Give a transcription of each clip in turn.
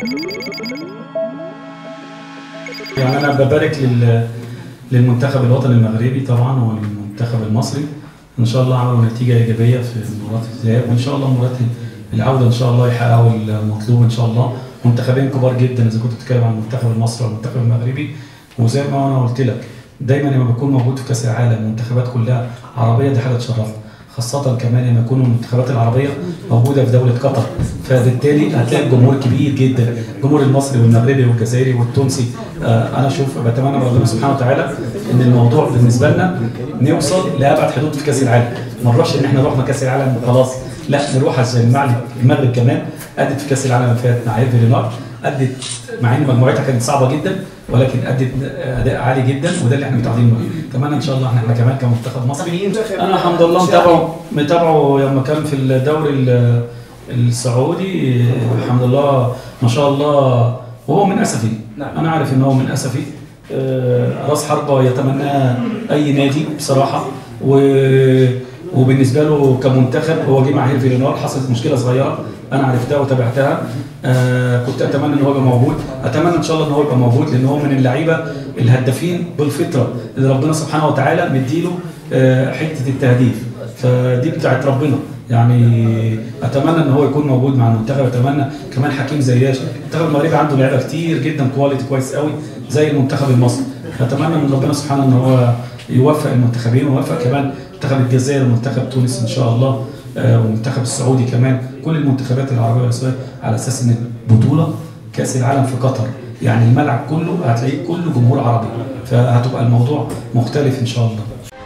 يعني انا ببارك لل للمنتخب الوطني المغربي طبعا والمنتخب المصري ان شاء الله عملوا نتيجه ايجابيه في مباراه الذهاب وان شاء الله مباراه العوده ان شاء الله يحققوا المطلوب ان شاء الله منتخبين كبار جدا اذا كنت بتتكلم عن المنتخب المصري والمنتخب المغربي وزي ما انا قلت لك دايما لما بكون موجود في كاس العالم المنتخبات كلها عربيه دي حاجه تشرفنا خاصة كمان لما يكونوا المنتخبات العربية موجودة في دولة قطر فبالتالي هتلاقي الجمهور كبير جدا الجمهور المصري والمغربي والجزائري والتونسي آه انا اشوف بتمنى من ربنا سبحانه وتعالى ان الموضوع بالنسبة لنا نوصل لابعد حدود في كاس العالم ما نروحش ان احنا رحنا كاس العالم وخلاص لا نروح زي المغرب المغرب كمان ادت في كاس العالم اللي فات مع ايفي رينار ادت مع ان مجموعتها كانت صعبه جدا ولكن ادت اداء عالي جدا وده اللي احنا متعودين منه اتمنى ان شاء الله احنا كمان كمنتخب مصري انا الحمد لله متابعه متابعه لما كان في الدوري ال- السعودي الحمد لله ما شاء الله وهو من اسفي نعم. انا عارف ان هو من اسفي آه، راس حربه يتمناه اي نادي بصراحه و وبالنسبه له كمنتخب هو جه مع هيرفي رينار حصلت مشكله صغيره انا عرفتها وتابعتها آه كنت اتمنى ان هو يبقى موجود اتمنى ان شاء الله ان هو يبقى موجود لان هو من اللعيبه الهدافين بالفطره اللي ربنا سبحانه وتعالى مديله آه حته التهديف فدي بتاعت ربنا يعني اتمنى ان هو يكون موجود مع المنتخب اتمنى كمان حكيم زياش المنتخب المغربي عنده لعيبه كتير جدا كواليتي كويس قوي زي المنتخب المصري اتمنى من ربنا سبحانه ان هو يوفق المنتخبين ويوفق كمان منتخب الجزائر ومنتخب تونس ان شاء الله آه، والمنتخب السعودي كمان كل المنتخبات العربيه والاسيويه على اساس ان البطوله كاس العالم في قطر يعني الملعب كله هتلاقيه كله جمهور عربي فهتبقى الموضوع مختلف ان شاء الله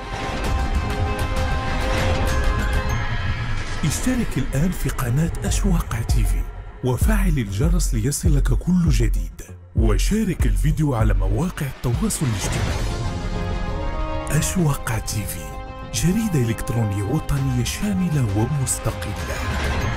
اشترك الآن في قناة أشواق تيفي وفعل الجرس ليصلك كل جديد وشارك الفيديو على مواقع التواصل الاجتماعي أشواق تيفي جريدة إلكترونية وطنية شاملة ومستقلة